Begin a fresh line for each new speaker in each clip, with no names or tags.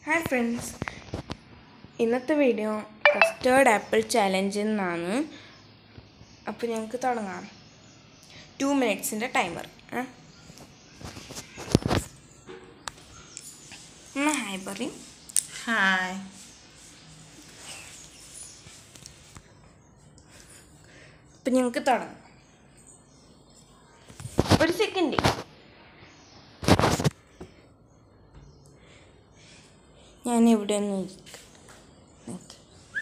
Hi friends ഇന്നത്തെ video custard apple ചാലഞ്ചിൽ നിന്നാണ് അപ്പോൾ ഞങ്ങൾക്ക് തുടങ്ങാം ടു മിനിറ്റ്സിൻ്റെ ടൈമർ എന്നാ ഹായ് പറയും
ഹായ്
അപ്പം ഞങ്ങൾക്ക് തുടങ്ങാം ഒരു സെക്കൻഡ് ഞാൻ ഇവിടെ ഒന്ന് ഇരിക്കാം നിക്ക്.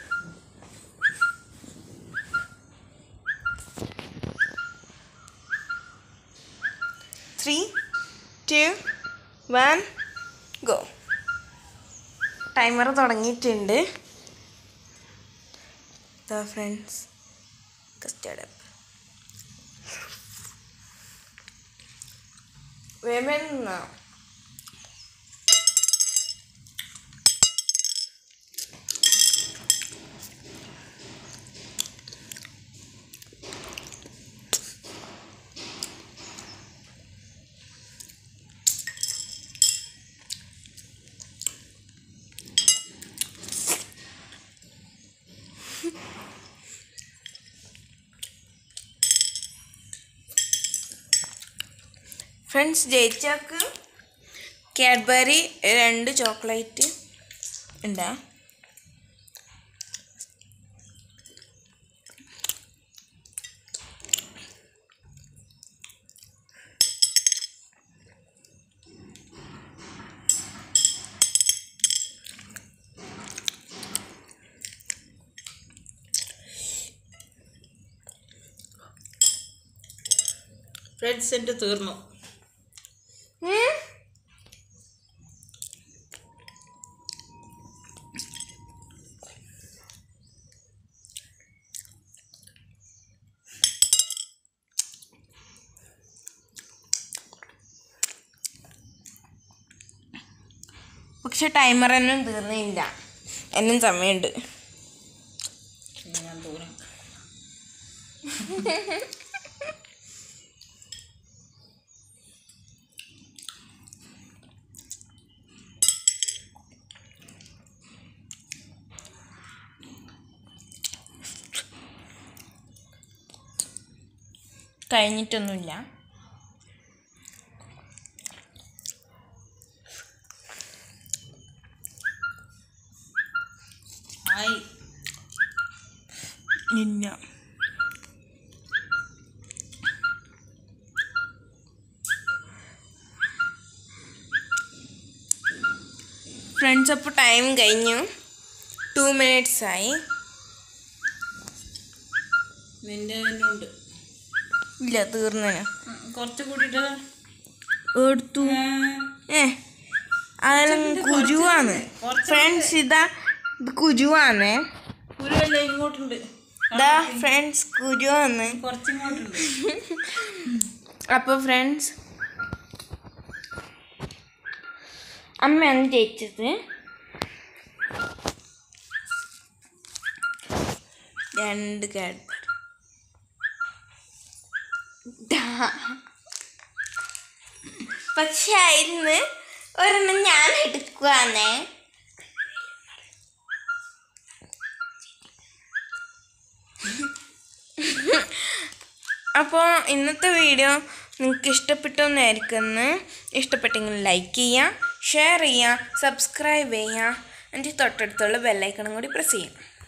Three two one go timer തുടങ്ങിയിട്ടുണ്ട് ഫ്രണ്ട്സ് കസ്റ്റേർഡ് ആപ്പ് വേമെന്ന ഫ്രണ്ട്സ് ജയിച്ചാക്ക് കാഡ്ബറി രണ്ട് ചോക്ലേറ്റ് ഉണ്ടാ
ഫ്രണ്ട്സ് എൻ്റെ തീർന്നു
പക്ഷെ ടൈമർ എന്നും തീർന്നില്ല എന്നും സമയമുണ്ട്
ഞാൻ ദൂരം
കഴിഞ്ഞിട്ടൊന്നുമില്ല
ഹായ്
ഇല്ല ഫ്രണ്ട്സ് അപ്പോൾ ടൈം കഴിഞ്ഞു ടു മിനിറ്റ്സ് ആയി
നിൻ്റെ തന്നെ ഉണ്ട്
ഇല്ല തീർന്നതിന്
കുറച്ച് കൂടിയിട്ട്
എടുത്തു ഏ അതെല്ലാം കുരുവാണ് ഫ്രണ്ട്സ് ഇതാ ഇത് കുരുവാണ്
കുരുവല്ല ഇങ്ങോട്ടുണ്ട്
ഇതാ ഫ്രണ്ട്സ് കുരുവാണ്
കുറച്ച് ഇങ്ങോട്ടുണ്ട്
അപ്പോൾ ഫ്രണ്ട്സ് അമ്മയാണ് ജയിച്ചത് രണ്ട് കാഡ്ബറി പക്ഷെ ആയിരുന്നു ഒരെണ്ണം ഞാൻ എടുക്കുവാന്നേ അപ്പോൾ ഇന്നത്തെ വീഡിയോ നിങ്ങൾക്ക് ഇഷ്ടപ്പെട്ടെന്നായിരിക്കുമെന്ന് ഇഷ്ടപ്പെട്ടെങ്കിൽ ലൈക്ക് ചെയ്യുക ഷെയർ ചെയ്യുക സബ്സ്ക്രൈബ് ചെയ്യുക എന്നിട്ട് തൊട്ടടുത്തുള്ള ബെല്ലൈക്കണും കൂടി പ്രസ് ചെയ്യാം